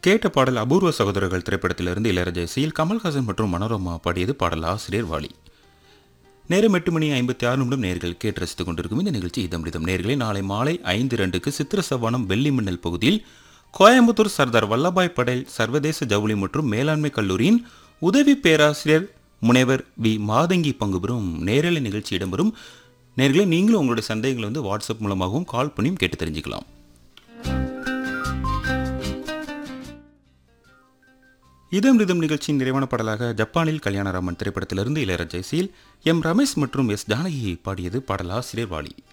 கேட்ட பாடல் அபூர்வ சகோதரர்கள் திரைப்படத்திலிருந்து இளையராஜா இசையில் கமல்ஹாசன் மற்றும் மனோரமா பாடியது பாடல் ஆசிரியர் வாலி நேரம் எட்டு மணி ஐம்பத்தி ஆறு நிமிடம் நேர்கள் கேட்டு ரசித்துக் கொண்டிருக்கும் இந்த நிகழ்ச்சி இதமிடம் நேர்களை நாளை மாலை ஐந்து இரண்டுக்கு சித்திர சவானம் வெள்ளி மின்னல் பகுதியில் கோயம்புத்தூர் சர்தார் வல்லபாய் படேல் சர்வதேச ஜவுளி மற்றும் மேலாண்மை கல்லூரியின் உதவி பேராசிரியர் முனைவர் வி மாதங்கி பங்கு பெறும் நேரலை நிகழ்ச்சி இடம்பெறும் நேர்களை நீங்களும் உங்களுடைய சந்தேகங்களை வந்து வாட்ஸ்அப் மூலமாகவும் கால் பண்ணியும் கேட்டு தெரிஞ்சுக்கலாம் இதம் ரிதம் நிகழ்ச்சியின் நிறைவான பாடலாக ஜப்பானில் கல்யாணராமன் திரைப்படத்திலிருந்து இளையராஜா இசையில் எம் ரமேஷ் மற்றும் எஸ் ஜானகி பாடியது பாடல் ஆசிரியர் வாலி